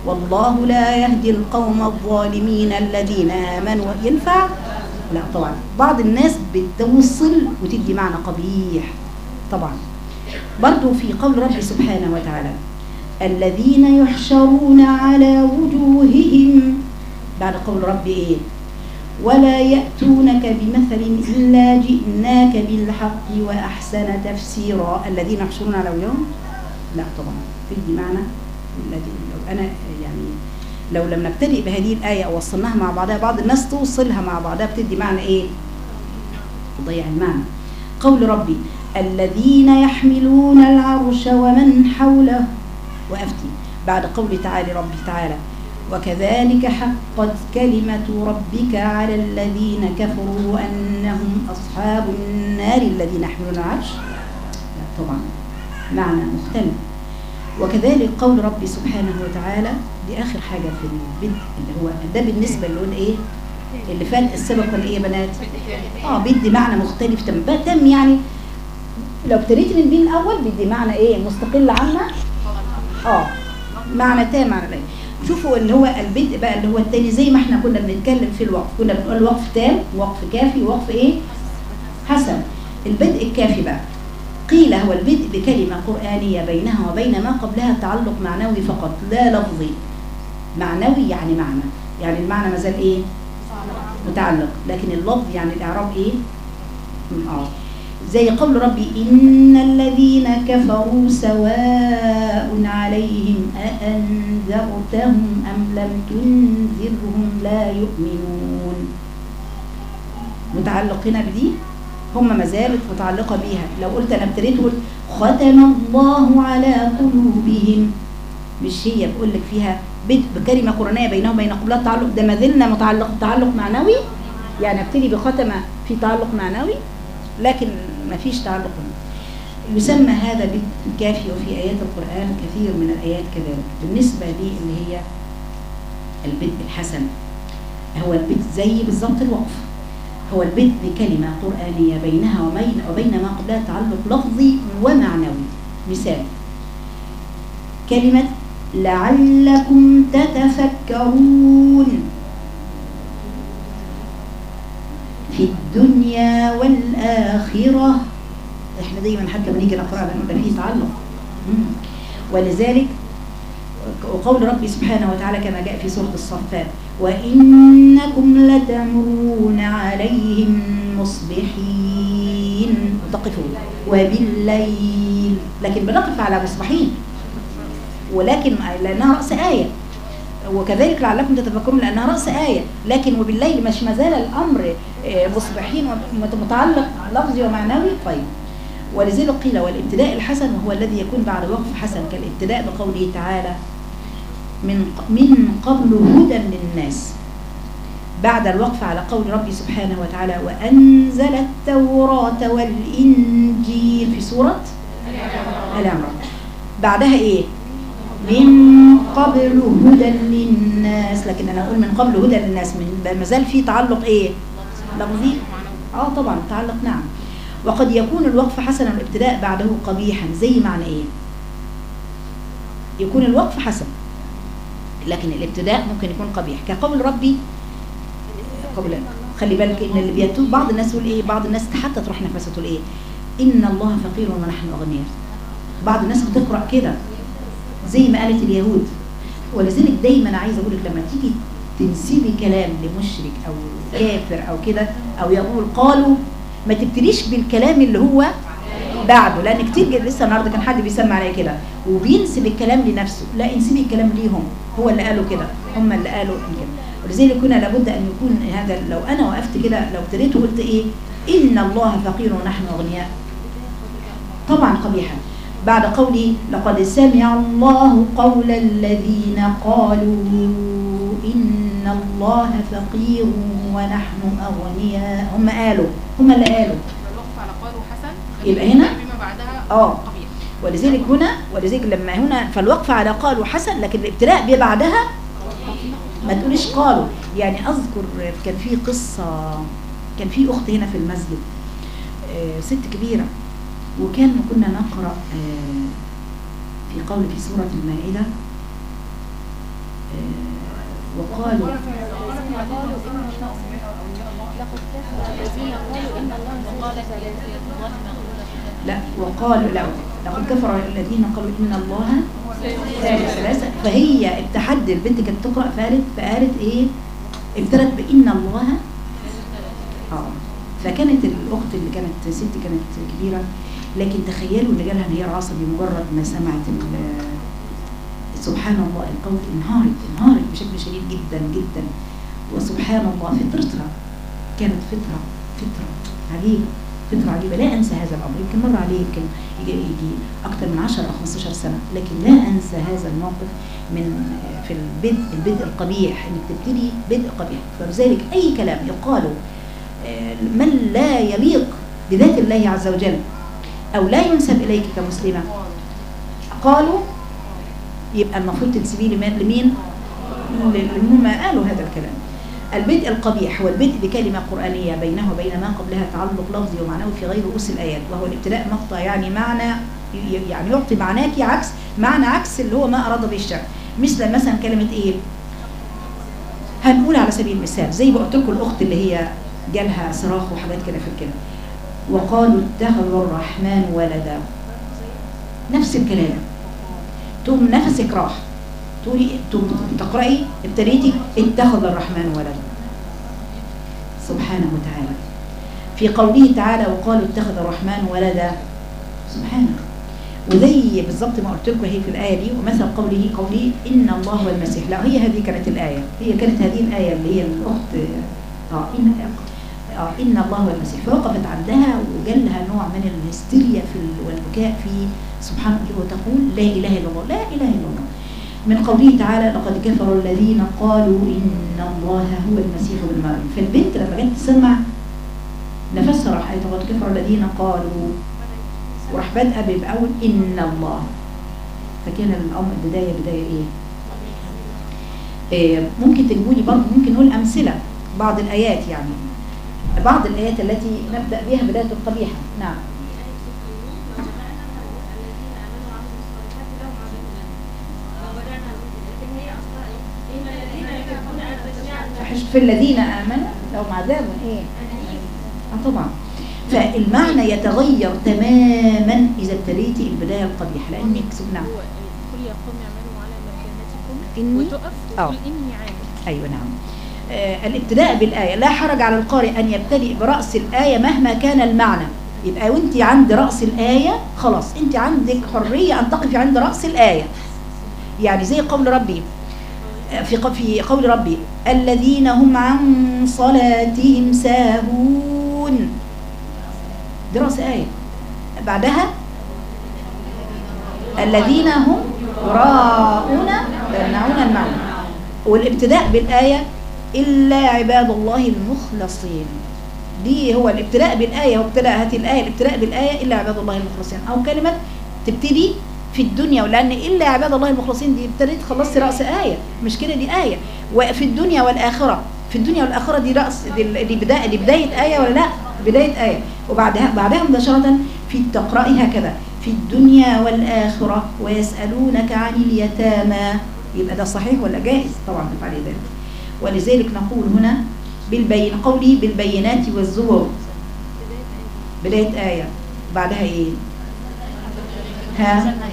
والله لا يهدي القوم الظالمين الذين آمنوا ينفع لا طبعا بعض الناس بتوصل وتدي معنى قبيح طبعا برضو في قول ربي سبحانه وتعالى الذين يحشرون على وجوههم بعد قول ربي ايه ولا يأتونك بمثل إلا جئناك بالحق وأحسن تفسيرا الذين يحشرون على وجوههم لا طبعا تدي معنى الذي لو أنا يعني لو لم نبتدئ بهذه الآية أو وصلناها مع بعضها بعض الناس توصلها مع بعضها بتدي معنى إيه تضيع المعنى قول ربي الذين يحملون العرش ومن حوله وأفتي بعد قول تعالى ربي تعالى وكذلك حقت كلمة ربك على الذين كفروا أنهم أصحاب النار الذين يحملون العرش لا طبعا معنى مختلف وكذلك قول ربي سبحانه وتعالى دي آخر حاجة في البدء اللي هو ده بالنسبة اللي قلنا إيه اللي فات السبب كان إيه يا بنات اه بيدي معنى مختلف تم بقى تم يعني لو ابتديت من بين الأول بيدي معنى إيه مستقل عنا اه معنى تام معنى لا شوفوا اللي هو البدء بقى اللي هو التاني زي ما احنا كنا بنتكلم في الوقف كنا بنقول وقف تام وقف كافي وقف ايه حسن البدء الكافي بقى قيل هو البدء بكلمة قرآنية بينها وبين ما قبلها تعلق معنوي فقط لا لفظي معنوي يعني معنى يعني المعنى ما زال ايه متعلق لكن اللفظ يعني الاعراب ايه اه زي قول ربي إن الذين كفروا سواء عليهم أأنذرتهم أم لم تنذرهم لا يؤمنون متعلق هنا بدي هم ما زالت متعلقة بيها لو قلت أنا ابتديت قلت ختم الله على قلوبهم مش هي بقول لك فيها بدء بكلمة قرآنية بينهم وبين قبلها تعلق ده ما زلنا متعلق تعلق معنوي يعني ابتدي بختمة في تعلق معنوي لكن ما فيش تعلق يسمى هذا بالكافي وفي آيات القرآن كثير من الآيات كذلك بالنسبة لي اللي هي البدء الحسن هو البدء زي بالضبط الوقف هو البدء بكلمة قرآنية بينها وبين, وبين ما قبلها تعلق لفظي ومعنوي مثال كلمة لعلكم تتفكرون في الدنيا والآخرة احنا دايما حتى لما نيجي نقرأ بنقول ده فيه تعلق مم. ولذلك وقول ربي سبحانه وتعالى كما جاء في سورة الصفات وإنكم لتمرون عليهم مصبحين وتقفوا وبالليل لكن بنقف على مصبحين ولكن لأنها رأس آية وكذلك لعلكم تتفكرون لأنها رأس آية لكن وبالليل مش ما زال الأمر مصبحين متعلق لفظي ومعنوي طيب ولذلك قيل والابتداء الحسن وهو الذي يكون بعد وقف حسن كالابتداء بقوله تعالى من من قبل هدى للناس بعد الوقف على قول ربي سبحانه وتعالى وأنزل التوراة والإنجيل في سورة آل عمران بعدها إيه من قبل هدى للناس لكن أنا أقول من قبل هدى للناس من ما زال في تعلق إيه لفظي اه طبعا تعلق نعم وقد يكون الوقف حسنا الابتداء بعده قبيحا زي معنى ايه يكون الوقف حسن لكن الابتداء ممكن يكون قبيح كقول ربي قبل خلي بالك ان اللي بيتوب بعض الناس يقول ايه بعض الناس حتى تروح نفسها تقول ايه ان الله فقير ونحن اغنياء بعض الناس بتقرا كده زي ما قالت اليهود ولذلك دايما عايزه اقول لك لما تيجي تنسبي كلام لمشرك او كافر او كده او يقول قالوا ما تبتديش بالكلام اللي هو بعده لان كتير جدا لسه النهارده كان حد بيسمع عليا كده وبينسب الكلام لنفسه لا انسبي الكلام ليهم هو اللي قالوا كده هم اللي قالوا كده ولذلك هنا لابد ان يكون هذا لو انا وقفت كده لو ابتديت وقلت ايه ان الله فقير ونحن اغنياء طبعا قبيحه بعد قولي لقد سمع الله قول الذين قالوا إن الله فقير ونحن أغنياء هم قالوا هم اللي قالوا الوقف على قالوا حسن يبقى هنا بما بعدها اه قبيح ولذلك هنا ولذلك لما هنا فالوقف على قالوا حسن لكن الابتلاء بيه بعدها ما تقوليش قالوا يعني أذكر كان في قصة كان في أخت هنا في المسجد آه، ست كبيرة وكان كنا نقرأ آه، في قول في سورة المائدة آه، وقالوا الذين قالوا إن لقد كفر الذين قالوا إن الله ثالث لا وقالوا لا لقد كفر الذين قالوا ان الله ثالث ثلاثة فهي التحدي البنت كانت تقرأ فقالت فقالت ايه ابتدت بإن الله اه فكانت الأخت اللي كانت ست كانت كبيرة لكن تخيلوا ان جالها انهيار عصبي مجرد ما سمعت ال- سبحان الله القول انهارت انهارت بشكل شديد جدا جدا وسبحان الله فطرتها كانت فطرة فطرة عجيبة فطرة عجيبة لا أنسى هذا الأمر يمكن مر عليه يمكن يجي, يجي أكثر من 10 أو 15 سنة لكن لا أنسى هذا الموقف من في البدء البدء القبيح إنك تبتدي بدء قبيح فلذلك أي كلام يقال آه، من لا يليق بذات الله عز وجل أو لا ينسب إليك كمسلمة قالوا يبقى المفروض تنسبيه لمين لمين لهم قالوا هذا الكلام البدء القبيح هو البدء بكلمة قرآنية بينه وبين ما قبلها تعلق لفظي ومعنوي في غير رؤوس الآيات وهو الابتداء مقطع يعني معنى يعني يعطي معناك عكس معنى عكس اللي هو ما أراد به الشرع مثل مثلا كلمة إيه هنقول على سبيل المثال زي ما قلت لكم الأخت اللي هي جالها صراخ وحاجات كده في الكلام وقالوا اتخذ الرحمن ولدا نفس الكلام تقوم نفسك راح تقولي تقوم تقرأي ابتديتي اتخذ الرحمن ولدا سبحانه وتعالى في قوله تعالى وقالوا اتخذ الرحمن ولدا سبحانه وزي بالظبط ما قلت لكم هي في الآية دي ومثل قوله قوله إن الله هو المسيح لا هي هذه كانت الآية هي كانت هذه الآية اللي هي الأخت آه إن آه إن الله هو المسيح فوقفت عندها وجالها نوع من الهستيريا في ال- والبكاء في سبحانه وتقول لا إله إلا الله لا إله إلا الله من قوله تعالى لقد كفر الذين قالوا إن الله هو المسيح ابن مريم فالبنت لما جت تسمع نفسها راح قالت لقد كفر الذين قالوا وراح بادئه بأول إن الله فكان الأمر بداية بداية إيه؟ إيه ممكن تجيبوا لي برضه ممكن نقول أمثلة بعض الآيات يعني بعض الآيات التي نبدأ بها بداية القبيحة نعم فحش في الذين آمنوا لهم عذاب إيه؟ آه طبعا فالمعنى يتغير تماما إذا ابتديتي البداية القبيحة لأنك نعم هو قل يا قوم اعملوا على مكانتكم إني- وتقف آه. وتقول إني عامل أيوة نعم آه الابتداء بالآية لا حرج على القارئ أن يبتدئ برأس الآية مهما كان المعنى يبقى وانت عند رأس الآية خلاص انت عندك حرية أن تقفي عند رأس الآية يعني زي قول ربي آه، في ق- في قول ربي الذين هم عن صلاتهم ساهون دي رأس آية بعدها الذين هم يراءون يمنعون المعنى والابتداء بالآية إلا عباد الله المخلصين دي هو الابتداء بالآية هو ابتداء هذه الآية الابتداء بالآية إلا عباد الله المخلصين أو كلمة تبتدي في الدنيا ولأن إلا عباد الله المخلصين دي ابتديت خلصت رأس آية مش كده دي آية وفي الدنيا والآخرة في الدنيا والآخرة دي رأس دي, دي بداية دي بداية آية ولا لا بداية آية وبعدها بعدها مباشرة في تقرأي هكذا في الدنيا والآخرة ويسألونك عن اليتامى يبقى ده صحيح ولا جائز طبعا تفعلي ذلك ولذلك نقول هنا بالبين قولي بالبينات والزبر بداية آية بعدها إيه ها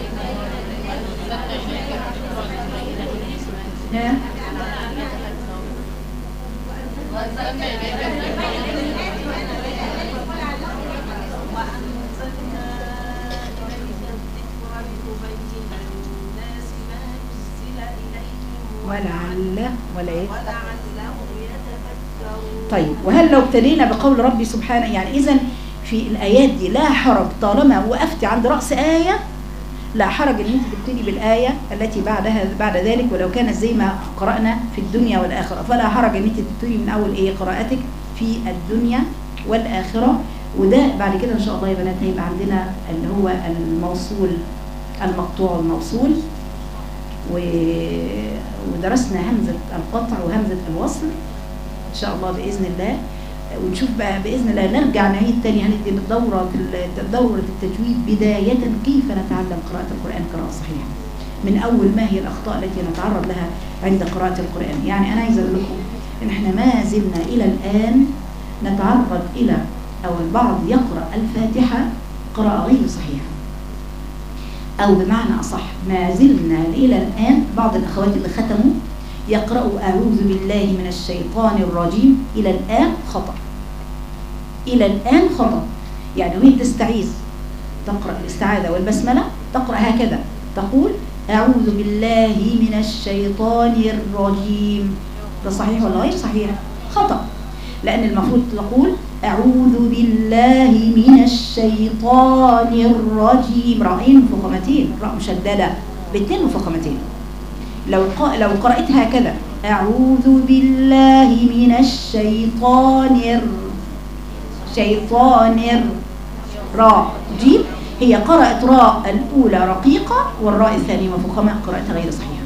ها ولعل ولا ايه طيب وهل لو ابتدينا بقول ربي سبحانه يعني اذا في الايات دي لا حرج طالما وقفت عند راس ايه لا حرج ان انت تبتدي بالايه التي بعدها بعد ذلك ولو كانت زي ما قرانا في الدنيا والاخره فلا حرج ان انت تبتدي من اول ايه قراءتك في الدنيا والاخره وده بعد كده ان شاء الله يا بنات هيبقى عندنا اللي هو الموصول المقطوع والموصول و- ودرسنا همزة القطع وهمزة الوصل إن شاء الله بإذن الله ونشوف بقى بإذن الله نرجع نعيد تاني هندي بالدورة ال- دورة التجويد بداية كيف نتعلم قراءة القرآن قراءة صحيحة من اول ما هي الاخطاء التي نتعرض لها عند قراءه القران يعني انا عايزه اقول لكم ان احنا ما زلنا الى الان نتعرض الى او البعض يقرا الفاتحه قراءه غير صحيحه او بمعنى اصح ما زلنا الى الان بعض الاخوات اللي ختموا يقرأوا أعوذ بالله من الشيطان الرجيم إلى الآن خطأ إلى الآن خطأ يعني وهي تستعيذ تقرأ الاستعاذة والبسملة تقرأ هكذا تقول أعوذ بالله من الشيطان الرجيم ده صحيح ولا غير صحيح خطأ لأن المفروض تقول أعوذ بالله من الشيطان الرجيم رأين فخمتين راء مشددة باتنين مفخمتين لو ق- لو قرأت هكذا أعوذ بالله من الشيطان الر- شيطان الر- راء جيم هي قرأت راء الأولى رقيقة والراء الثانية مفخمة قراءتها غير صحيحة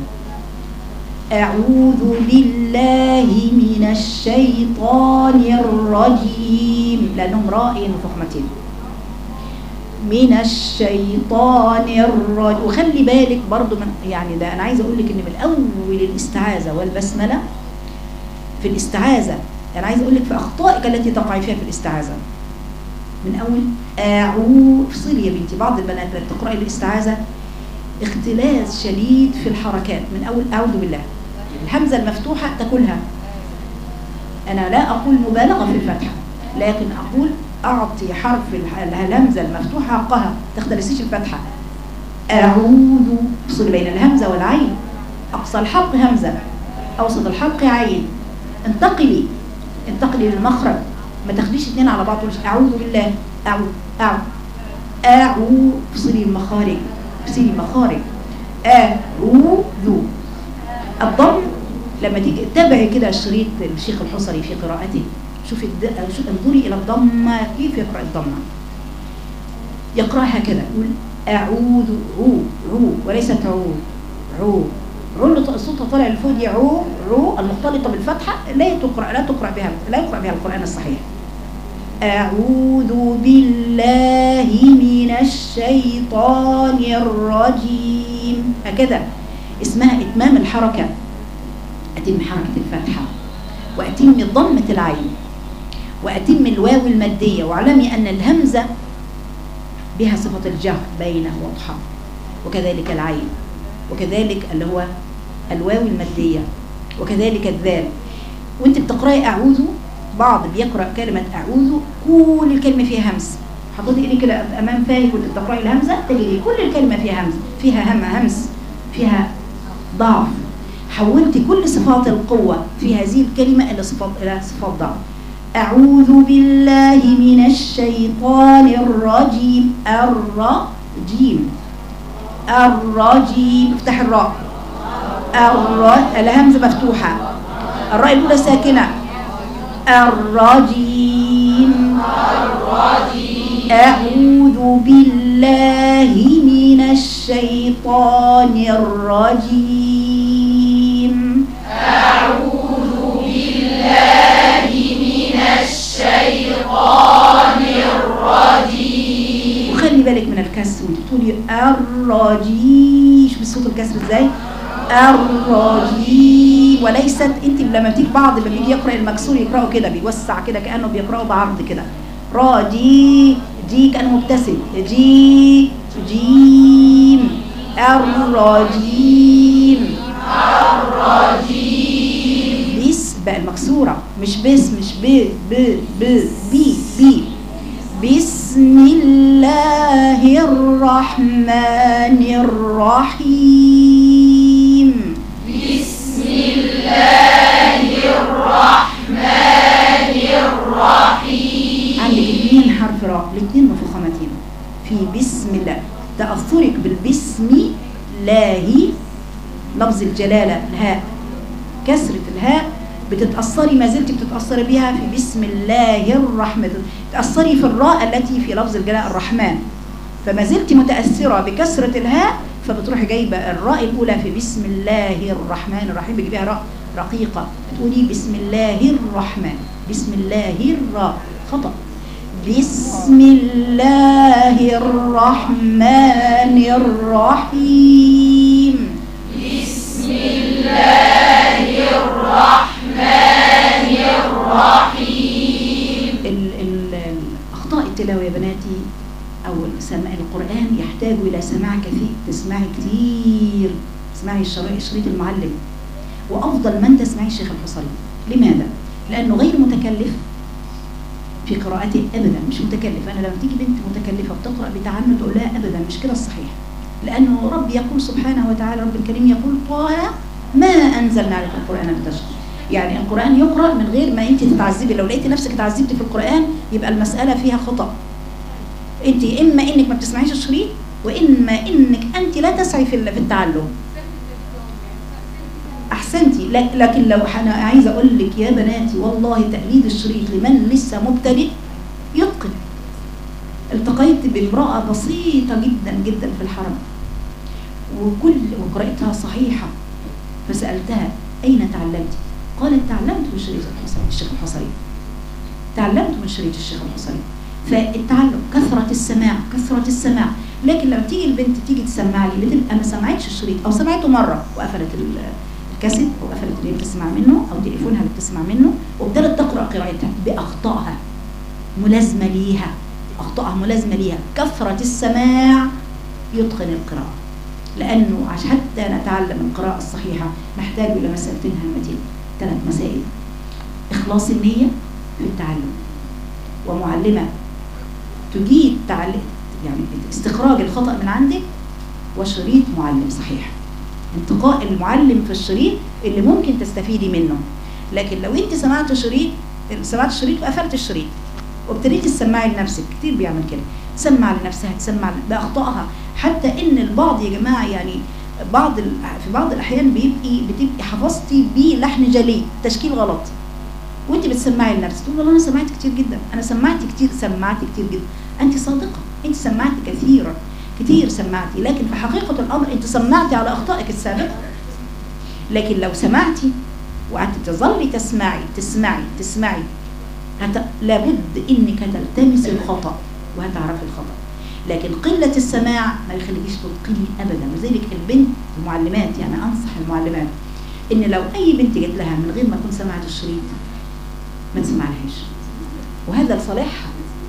أعوذ بالله من الشيطان الرجيم لأنهم راء مفخمتين من الشيطان الرجيم وخلي بالك برضو من يعني ده انا عايزه اقول لك ان من اول الاستعاذه والبسمله في الاستعاذه انا عايزه اقول لك في اخطائك التي تقعي فيها في الاستعاذه من اول اعوذ افصلي يا بنتي بعض البنات اللي بتقراي الاستعاذه اختلاس شديد في الحركات من اول اعوذ بالله الهمزه المفتوحه تاكلها انا لا اقول مبالغه في الفتحه لكن اقول اعطي حرف الح- الهمزه المفتوحه حقها ما تختلسيش الفتحه اعوذ افصل بين الهمزه والعين اقصى الحلق همزه اوسط الحلق عين انتقلي انتقلي للمخرج ما تاخديش اتنين على بعض تقولي اعوذ بالله اعوذ اعوذ اعوذ افصلي المخارج افصلي المخارج اعوذ الضم لما تيجي تابعي كده شريط الشيخ الحصري في قراءته شوفي الد- شو- انظري الى الضمه كيف يقرا الضمه يقراها كده يقول اعوذ عو عو وليست عو عو عو اللي ط- صوتها طالع لفوق دي عو عو المختلطه بالفتحه لا تقرا لا تقرا بها لا يقرا بها القران الصحيح أعوذ بالله من الشيطان الرجيم هكذا اسمها إتمام الحركة أتم حركة الفتحة وأتم ضمة العين وأتم الواو المادية واعلمي أن الهمزة بها صفة الجهر بينه واضحة وكذلك العين وكذلك اللي هو الواو المادية وكذلك الذال وانت بتقرأي أعوذ بعض بيقرأ كلمة أعوذ كل الكلمة فيها همس حطيتي ايدي كده أمام فاهي كنت بتقرأي الهمزة تجدي كل الكلمة فيها همس فيها هم همس فيها ضعف حولت كل صفات القوة في هذه الكلمة إلى صفات إلى صفات ضعف أعوذ بالله من الشيطان الرجيم الرجيم الرجيم افتح الراء الر... الهمزة مفتوحة الراء الأولى ساكنة الرجيم أعوذ بالله من الشيطان الرجيم وخلي بالك من الكسر وانت بتقولي الرجيم شوفي صوت الكسر ازاي الرجيم وليست انت لما بتيجي بعض لما بيجي يقرا المكسور يقراه كده بيوسع كده كانه بيقراه بعرض كده راجي جي كانه مبتسم جي جيم الرجيم بس بقى المكسورة مش بس مش ب ب ب بي بي بسم الله الرحمن الرحيم عندك اثنين حرف راء الاثنين مفخمتين في بسم الله تأثرك بالبسم الله لفظ الجلالة الهاء كسرة الهاء بتتأثري ما زلت بتتأثري بها في بسم الله الرحمن تأثري في الراء التي في لفظ الجلالة الرحمن فما زلت متأثرة بكسرة الهاء فبتروحي جايبة الراء الأولى في بسم الله الرحمن الرحيم بتجيبها راء رقيقة تقولي بسم الله الرحمن بسم الله الراء خطأ بسم الله الرحمن الرحيم ال- ال- اخطاء التلاوه يا بناتي او سماع القران يحتاج الى سماع كثير تسمعي كتير تسمعي الشريط شريط المعلم وافضل من تسمعي الشيخ الحصري لماذا لانه غير متكلف في قراءته ابدا مش متكلف انا لما تيجي بنت متكلفه بتقرا بتعنت تقول لها ابدا مش كده الصحيح لانه رب يقول سبحانه وتعالى رب الكريم يقول طه ما انزلنا عليك القران لتشقى يعني القران يقرا من غير ما انت تتعذبي لو لقيتي نفسك اتعذبتي في القران يبقى المساله فيها خطا انت اما انك ما بتسمعيش الشريط واما انك انت لا تسعي في ال- في التعلم احسنتي لك- لكن لو انا عايزه اقول لك يا بناتي والله تقليد الشريط لمن لسه مبتدئ يتقن التقيت بامراه بسيطه جدا جدا في الحرم وكل وقراءتها صحيحه فسالتها اين تعلمت قالت تعلمت من شريط الحصري الشيخ الحصري تعلمت من شريط الشيخ الحصري فالتعلم كثرة السماع كثرة السماع لكن لما تيجي البنت تيجي تسمع لي بتبقى ما سمعتش الشريط او سمعته مره وقفلت ال- الكاسيت او قفلت اللي هي بتسمع منه او تليفونها اللي بتسمع منه وابتدت تقرا قراءتها باخطائها ملازمه ليها اخطائها ملازمه ليها كثرة السماع يتقن القراءة لانه عشان حتى نتعلم القراءة الصحيحة نحتاج الى مسألتين هامتين ثلاث مسائل اخلاص النية في التعلم ومعلمة تجيد تعليم يعني استخراج الخطأ من عندك وشريط معلم صحيح انتقاء المعلم في الشريط اللي ممكن تستفيدي منه لكن لو انت سمعت شريط سمعت الشريط وقفلت الشريط وابتديتي تسمعي لنفسك كتير بيعمل كده تسمع لنفسها تسمع باخطائها حتى ان البعض يا جماعه يعني بعض ال- في بعض الاحيان بيبقي بتبقي حفظتي بيه لحن جلي تشكيل غلط وانت بتسمعي لنفسك تقول والله انا سمعت كتير جدا انا سمعت كتير سمعت كتير جدا انت صادقه انت سمعت كثيرا كتير سمعتي لكن في حقيقه الامر انت سمعتي على اخطائك السابقه لكن لو سمعتي وقعدت تظلي تسمعي تسمعي تسمعي هت... لابد انك تلتمس الخطا وهتعرفي الخطا لكن قله السماع ما يخليكيش تتقني ابدا لذلك البنت المعلمات يعني انصح المعلمات ان لو اي بنت جت لها من غير ما تكون سمعت الشريط ما تسمعلهاش وهذا لصالحها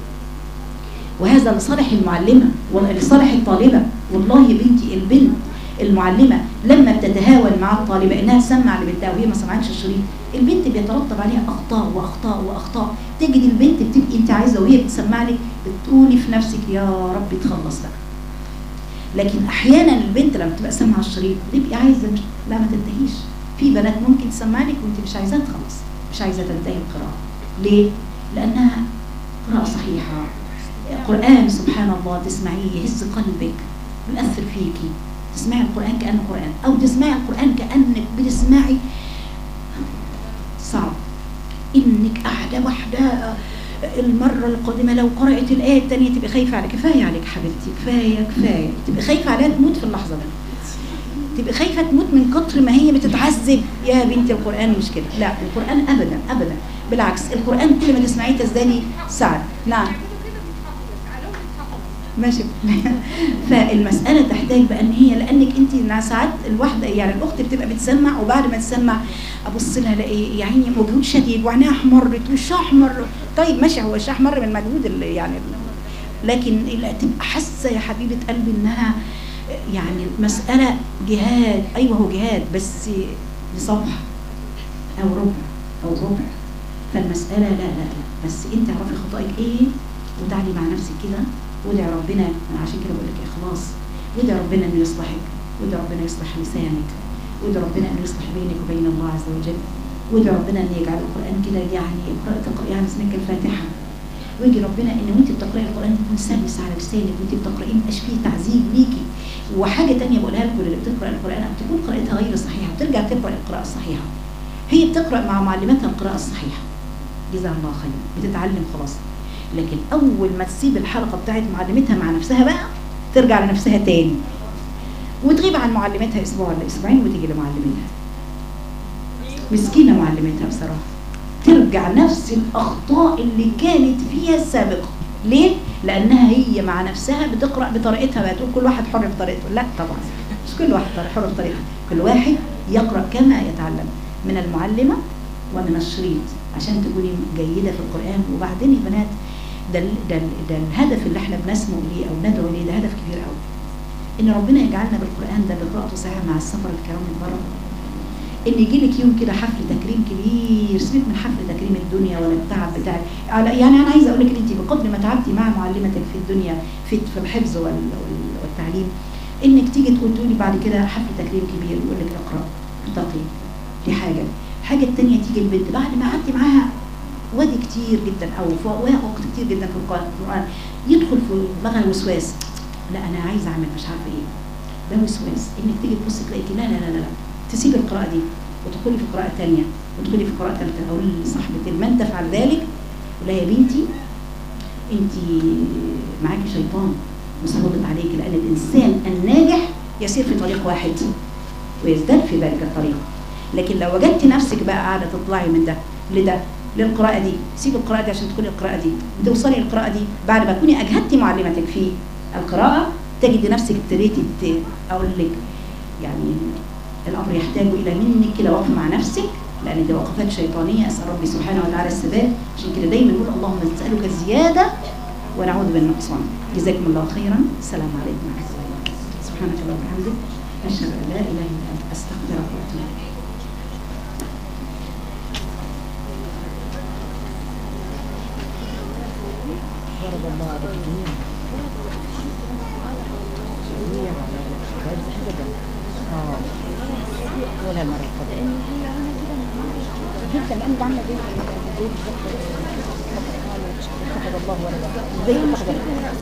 وهذا لصالح المعلمه ولصالح الطالبه والله يا بنتي البنت المعلمه لما بتتهاون مع الطالبه انها تسمع لبنتها وهي ما سمعتش الشريط البنت بيترتب عليها اخطاء واخطاء واخطاء تجد البنت بتبقي انت عايزه وهي بتسمع لك بتقولي في نفسك يا رب تخلص بقى لكن احيانا البنت لما تبقى سامعه الشريط بتبقي عايزه مش لا ما تنتهيش في بنات ممكن تسمع لك وانت مش عايزاها تخلص مش عايزه تنتهي القراءه ليه لانها قراءه صحيحه قران سبحان الله تسمعيه يهز قلبك يؤثر فيكي تسمعي القران كانه قران او تسمعي القران كانك بتسمعي صعب انك قاعده واحده المره القادمه لو قرات الايه الثانيه تبقى خايفه عليك كفايه عليك حبيبتي كفايه كفايه تبقى خايفه عليها تموت في اللحظه دي تبقى خايفه تموت من كتر ما هي بتتعذب يا بنتي القران مش كده لا القران ابدا ابدا بالعكس القران كل ما تسمعيه تزدادي سعد نعم ماشي فالمسألة تحتاج بأن هي لأنك أنت إنها ساعات الواحدة يعني الأخت بتبقى بتسمع وبعد ما تسمع أبص لها ألاقي يا عيني مجهود شديد وعينيها أحمرت وشها أحمر طيب ماشي هو وشها أحمر من المجهود اللي يعني لكن لا تبقى حاسة يا حبيبة قلبي إنها يعني المسألة جهاد أيوه هو جهاد بس لصفحة أو ربع أو ربع فالمسألة لا لا لا بس أنت اعرفي خطأك إيه وتعالي مع نفسك كده وادعي ربنا انا عشان كده بقول لك اخلاص وادعي ربنا انه يصلحك وادعي ربنا يصلح لسانك وادعي ربنا انه يصلح بينك وبين الله عز وجل وادعي ربنا ان يجعل القران كده يعني قراءة يعني اسمك الفاتحه ويجي ربنا ان وانت بتقراي القران تكون سلس على لسانك وانت بتقرايه ما يبقاش فيه تعذيب ليكي وحاجه ثانيه بقولها لكم اللي بتقرا القران او تكون قراءتها غير صحيحه بترجع تقرا القراءه الصحيحه هي بتقرا مع معلمتها القراءه الصحيحه جزاها الله خير بتتعلم خلاص لكن اول ما تسيب الحلقه بتاعت معلمتها مع نفسها بقى ترجع لنفسها تاني وتغيب عن معلمتها اسبوع ولا اسبوعين وتيجي لمعلمتها مسكينه معلمتها بصراحه ترجع نفس الاخطاء اللي كانت فيها السابقه ليه لانها هي مع نفسها بتقرا بطريقتها بقى تقول كل واحد حر بطريقته لا طبعا مش كل واحد حر بطريقته كل واحد يقرأ كما يتعلم من المعلمة ومن الشريط عشان تكوني جيدة في القرآن وبعدين يا بنات ده, ال- ده, ال- ده الهدف اللي احنا بنسمو إليه أو ندعو إليه ده هدف كبير قوي إن ربنا يجعلنا بالقرآن ده اللي قراءته ساعة مع السفر الكرام من بره ان يجي لك يوم كده حفل تكريم كبير سيبك من حفل تكريم الدنيا ولا التعب بتاع على- يعني انا عايزه اقول لك انت بقدر ما تعبتي مع معلمتك في الدنيا في في الحفظ وال- وال- والتعليم انك تيجي تقول تقولي بعد كده حفل تكريم كبير يقول لك اقرا ارتقي دي حاجه الحاجه الثانيه تيجي البنت بعد ما قعدتي معاها وادي كتير جدا او في وقت كتير جدا في القرآن- القران يدخل في دماغها الوسواس لا انا عايزه اعمل مش عارفه ايه ده وسواس انك تيجي تبص تلاقي لا لا لا لا لا تسيب القراءه دي وتدخلي في قراءه ثانيه وتدخلي في قراءه ثالثه اقول لصاحبتي من تفعل ذلك لا يا بنتي انت معاكي شيطان مسلط عليك لان الانسان الناجح يسير في طريق واحد ويزداد في ذلك الطريق لكن لو وجدت نفسك بقى قاعده تطلعي من ده لده للقراءه دي سيب القراءه دي عشان تدخلي القراءه دي وتوصلي للقراءه دي بعد ما تكوني اجهدتي معلمتك في القراءه تجدي نفسك ابتديتي ت- اقول لك يعني الامر يحتاج الى منك كده وقفه مع نفسك لان دي وقفات شيطانيه اسال ربي سبحانه وتعالى الثبات عشان كده دايما نقول اللهم نسالك الزياده ونعوذ بالنقصان جزاكم الله خيرا السلام عليكم ورحمه الله وبركاته سبحانك اللهم وبحمدك اشهد ان لا اله الا انت استغفرك واتوب اليك ضرب الله على الجميع جميع كويس جدا اه ولا مرة قبل لان هي هنا كده جدا لان ده عامله زي زي بالظبط اتخذ الله ولدا زي اتخذ